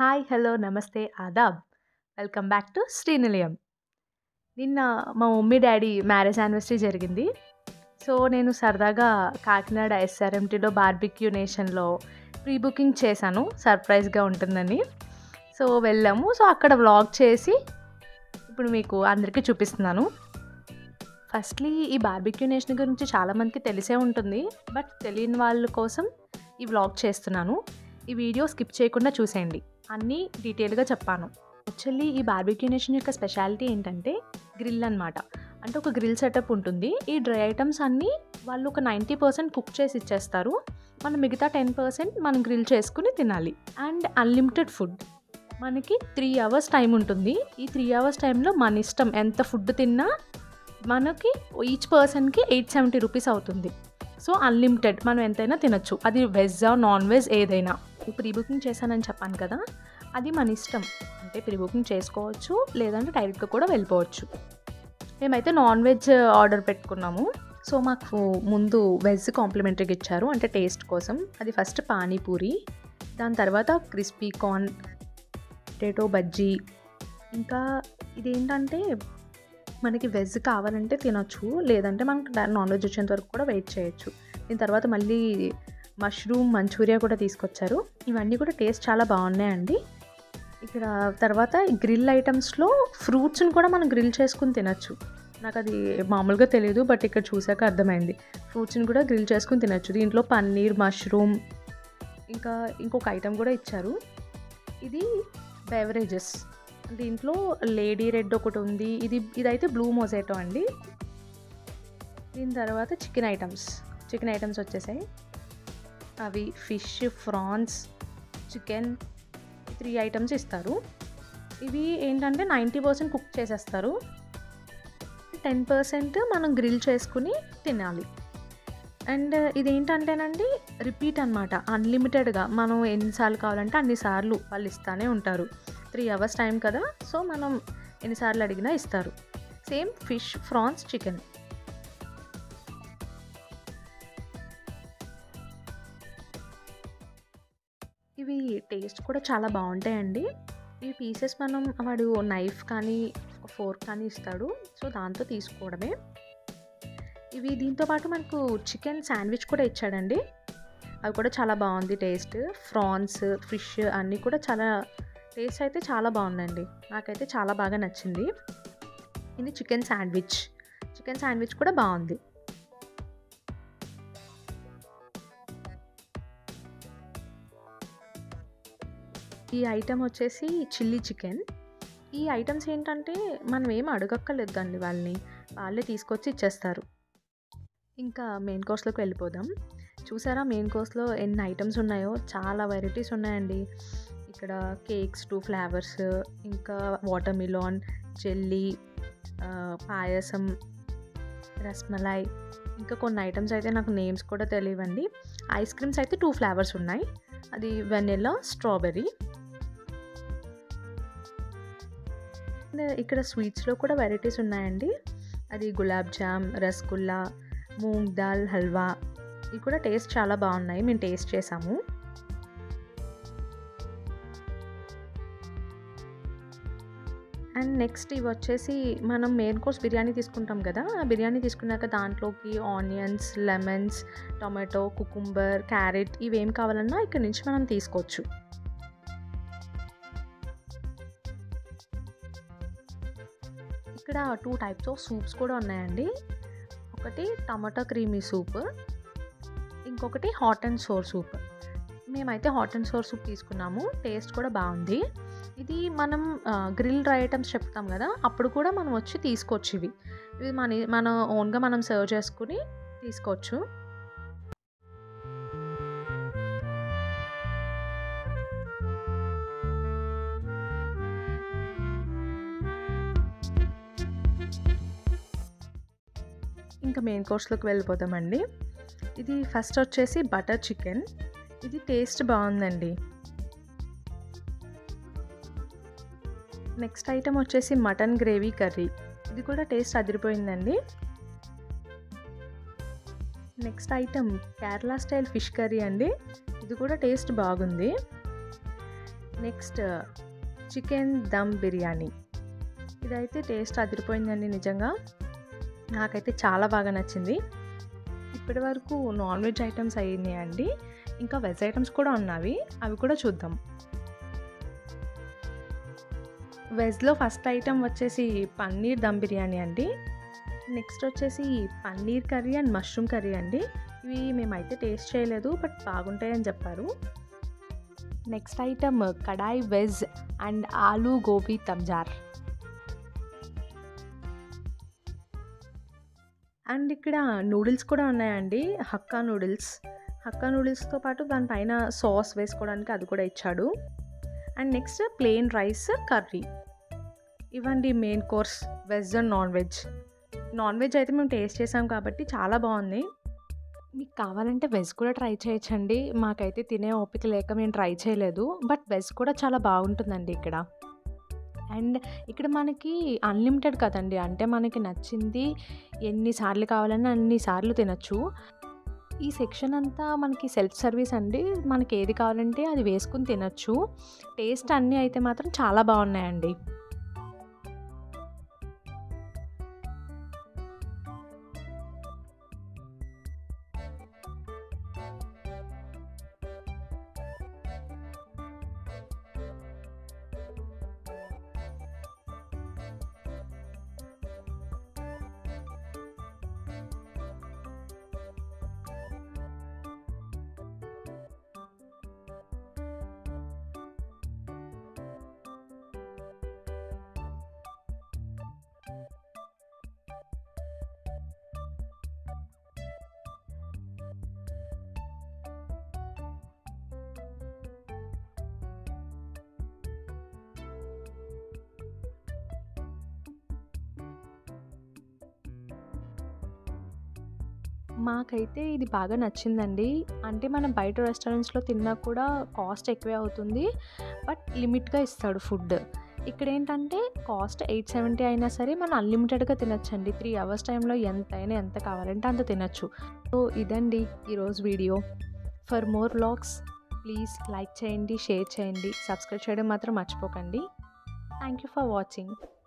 hi hello నమస్తే ఆదాబ్ welcome back to Srinilayam నిన్న మా మమ్మీ డాడీ మ్యారేజ్ యానివర్సరీ జరిగింది సో నేను సరదాగా కాకినాడ ఎస్ఆర్ఎంటీలో బార్బిక్యూ నేషన్లో ప్రీ బుకింగ్ చేశాను సర్ప్రైజ్గా ఉంటుందని సో వెళ్ళాము సో అక్కడ వ్లాగ్ చేసి ఇప్పుడు మీకు అందరికీ చూపిస్తున్నాను ఫస్ట్లీ ఈ బార్బిక్యూ నేషన్ గురించి చాలామందికి తెలిసే ఉంటుంది బట్ తెలియని వాళ్ళ కోసం ఈ వ్లాగ్ చేస్తున్నాను ఈ వీడియో స్కిప్ చేయకుండా చూసేయండి అన్నీ డీటెయిల్గా చెప్పాను యాక్చువల్లీ ఈ బార్బిక్యూ నేషన్ యొక్క స్పెషాలిటీ ఏంటంటే గ్రిల్ అనమాట అంటే ఒక గ్రిల్ సెటప్ ఉంటుంది ఈ డ్రై ఐటమ్స్ అన్నీ వాళ్ళు ఒక నైంటీ పర్సెంట్ కుక్ చేసి ఇచ్చేస్తారు మనం మిగతా టెన్ పర్సెంట్ మనం గ్రిల్ చేసుకుని తినాలి అండ్ అన్లిమిటెడ్ ఫుడ్ మనకి త్రీ అవర్స్ టైం ఉంటుంది ఈ త్రీ అవర్స్ టైంలో మన ఇష్టం ఎంత ఫుడ్ తిన్నా మనకి ఈచ్ పర్సన్కి ఎయిట్ సెవెంటీ రూపీస్ అవుతుంది సో అన్లిమిటెడ్ మనం ఎంతైనా తినొచ్చు అది వెజ్ నాన్ వెజ్ ఏదైనా ప్రీ బుకింగ్ చేశానని చెప్పాను కదా అది మన ఇష్టం అంటే ప్రీ బుకింగ్ చేసుకోవచ్చు లేదంటే డైరెక్ట్గా కూడా వెళ్ళిపోవచ్చు మేమైతే నాన్ వెజ్ ఆర్డర్ పెట్టుకున్నాము సో మాకు ముందు వెజ్ కాంప్లిమెంటరీగా ఇచ్చారు అంటే టేస్ట్ కోసం అది ఫస్ట్ పానీపూరి దాని తర్వాత క్రిస్పీ కార్న్ పొటాటో బజ్జీ ఇంకా ఇదేంటంటే మనకి వెజ్ కావాలంటే తినొచ్చు లేదంటే మనకు నాన్ వెజ్ వచ్చేంత వరకు కూడా వెయిట్ చేయొచ్చు దీని తర్వాత మళ్ళీ మష్రూమ్ మంచూరియా కూడా తీసుకొచ్చారు ఇవన్నీ కూడా టేస్ట్ చాలా బాగున్నాయండి ఇక్కడ తర్వాత గ్రిల్ ఐటమ్స్లో ఫ్రూట్స్ని కూడా మనం గ్రిల్ చేసుకుని తినచ్చు నాకు అది మామూలుగా తెలియదు బట్ ఇక్కడ చూసాక అర్థమైంది ఫ్రూట్స్ని కూడా గ్రిల్ చేసుకుని తినచ్చు దీంట్లో పన్నీర్ మష్రూమ్ ఇంకా ఇంకొక ఐటెం కూడా ఇచ్చారు ఇది బెవరేజెస్ దీంట్లో లేడీ రెడ్ ఒకటి ఉంది ఇది ఇదైతే బ్లూ మొజేటో అండి దీని తర్వాత చికెన్ ఐటమ్స్ చికెన్ ఐటమ్స్ వచ్చేసాయి అవి fish prawns chicken three items ఇస్తారు ఇవి ఏంటంటే నైంటీ పర్సెంట్ కుక్ చేసేస్తారు టెన్ పర్సెంట్ మనం గ్రిల్ చేసుకుని తినాలి అండ్ ఇదేంటంటేనండి రిపీట్ అనమాట అన్లిమిటెడ్గా మనం ఎన్నిసార్లు కావాలంటే అన్నిసార్లు వాళ్ళు ఇస్తానే ఉంటారు త్రీ అవర్స్ టైం కదా సో మనం ఎన్నిసార్లు అడిగినా ఇస్తారు సేమ్ ఫిష్ ఫ్రాన్స్ చికెన్ ఇవి టేస్ట్ కూడా చాలా బాగుంటాయండి ఈ పీసెస్ మనం వాడు నైఫ్ కానీ ఫోర్క్ కానీ ఇస్తాడు సో దాంతో తీసుకోవడమే ఇవి దీంతో పాటు మనకు చికెన్ శాండ్విచ్ కూడా ఇచ్చాడండి అవి కూడా చాలా బాగుంది టేస్ట్ ఫ్రాన్స్ ఫిష్ అన్నీ కూడా చాలా టేస్ట్ అయితే చాలా బాగుందండి నాకైతే చాలా బాగా నచ్చింది ఇది చికెన్ శాండ్విచ్ చికెన్ శాండ్విచ్ కూడా బాగుంది ఈ ఐటెం వచ్చేసి చిల్లీ చికెన్ ఈ ఐటమ్స్ ఏంటంటే మనం ఏం అడగక్కర్లేదండి వాళ్ళని వాళ్ళే తీసుకొచ్చి ఇచ్చేస్తారు ఇంకా మెయిన్ కోర్స్లోకి వెళ్ళిపోదాం చూసారా మెయిన్ కోర్స్లో ఎన్ని ఐటమ్స్ ఉన్నాయో చాలా వెరైటీస్ ఉన్నాయండి ఇక్కడ కేక్స్ టూ ఫ్లేవర్స్ ఇంకా watermelon jelly payasam rasmalai ఇంకా కొన్ని ఐటమ్స్ అయితే నాకు నేమ్స్ కూడా తెలియవండి ఐస్ క్రీమ్స్ అయితే టూ ఫ్లేవర్స్ ఉన్నాయి అది వెనిలా స్ట్రాబెర్రీ ఇక్కడ స్వీట్స్లో కూడా వెరైటీస్ ఉన్నాయండి అది గులాబ్ జామ్ రసగుల్లా మూంగ్ దాల్ హల్వా ఇవి కూడా టేస్ట్ చాలా బాగున్నాయి మేము టేస్ట్ చేసాము అండ్ నెక్స్ట్ ఇవి వచ్చేసి మనం మెయిన్ కోర్స్ బిర్యానీ తీసుకుంటాం కదా ఆ బిర్యానీ తీసుకున్నాక దాంట్లోకి onions lemons tomato cucumber carrot ఇవేం కావాలన్నా ఇక్కడ నుంచి మనం తీసుకోవచ్చు ఇక్కడ టూ టైప్స్ ఆఫ్ సూప్స్ కూడా ఉన్నాయండి ఒకటి టమాటా క్రీమీ సూప్ ఇంకొకటి హాట్ అండ్ సోర్ సూప్ మేమైతే హాట్ అండ్ సోర్ సూప్ తీసుకున్నాము టేస్ట్ కూడా బాగుంది ఇది మనం గ్రిల్ డ్రై ఐటమ్స్ చెప్తాం కదా అప్పుడు కూడా మనం వచ్చి తీసుకోవచ్చు ఇవి ఇవి మన మన ఓన్గా మనం సర్వ్ చేసుకుని తీసుకోవచ్చు ఇంకా మెయిన్ కోర్స్లోకి వెళ్ళిపోతామండి ఇది ఫస్ట్ వచ్చేసి బటర్ చికెన్ ఇది టేస్ట్ బాగుందండి నెక్స్ట్ ఐటెం వచ్చేసి మటన్ గ్రేవీ కర్రీ ఇది కూడా టేస్ట్ అదిరిపోయిందండి next item Kerala style fish curry అండి ఇది కూడా టేస్ట్ బాగుంది నెక్స్ట్ చికెన్ దమ్ బిర్యానీ ఇదైతే టేస్ట్ అదిరిపోయిందండి నిజంగా నాకైతే చాలా బాగా నచ్చింది ఇప్పటి వరకు నాన్ వెజ్ ఐటమ్స్ అయినాయండి ఇంకా వెజ్ ఐటమ్స్ కూడా ఉన్నవి అవి కూడా చూద్దాం వెజ్లో ఫస్ట్ ఐటమ్ వచ్చేసి పన్నీర్ దమ్ బిర్యానీ అండి నెక్స్ట్ వచ్చేసి paneer curry and mushroom curry అండి ఇవి మేమైతే టేస్ట్ చేయలేదు బట్ బాగుంటాయని చెప్పారు next item kadai veg and aloo gobi తంజార్ అండ్ ఇక్కడ నూడిల్స్ కూడా ఉన్నాయండి హక్కా నూడిల్స్ హక్కా నూడిల్స్తో పాటు దానిపైన సాస్ వేసుకోవడానికి అది కూడా ఇచ్చాడు and next plain rice curry ఇవ్వండి main course veg and non veg non veg అయితే మేము టేస్ట్ చేసాం కాబట్టి చాలా బాగుంది మీకు కావాలంటే వెజ్ కూడా ట్రై చేయొచ్చండి మాకైతే తినే ఓపిక లేక మేము ట్రై చేయలేదు బట్ వెజ్ కూడా చాలా బాగుంటుందండి ఇక్కడ అండ్ ఇక్కడ మనకి అన్లిమిటెడ్ కదండి అంటే మనకి నచ్చింది ఎన్నిసార్లు కావాలన్నా అన్నిసార్లు తినచ్చు ఈ సెక్షన్ అంతా మనకి సెల్ఫ్ సర్వీస్ అండి మనకి ఏది కావాలంటే అది వేసుకుని తినచ్చు టేస్ట్ అన్నీ అయితే మాత్రం చాలా బాగున్నాయండి మాకైతే ఇది బాగా నచ్చిందండి అంటే మనం బయట రెస్టారెంట్స్లో తిన్నా కూడా కాస్ట్ ఎక్కువే అవుతుంది బట్ లిమిట్గా ఇస్తాడు ఫుడ్ ఇక్కడ ఏంటంటే కాస్ట్ ఎయిట్ సెవెంటీ అయినా సరే మనం అన్లిమిటెడ్గా తినచ్చండి త్రీ అవర్స్ టైంలో ఎంతైనా ఎంత కావాలంటే అంత తినచ్చు సో ఇదండి ఈరోజు video for more vlogs please like చేయండి షేర్ చేయండి సబ్స్క్రైబ్ చేయడం మాత్రం మర్చిపోకండి థ్యాంక్ యూ ఫర్ వాచింగ్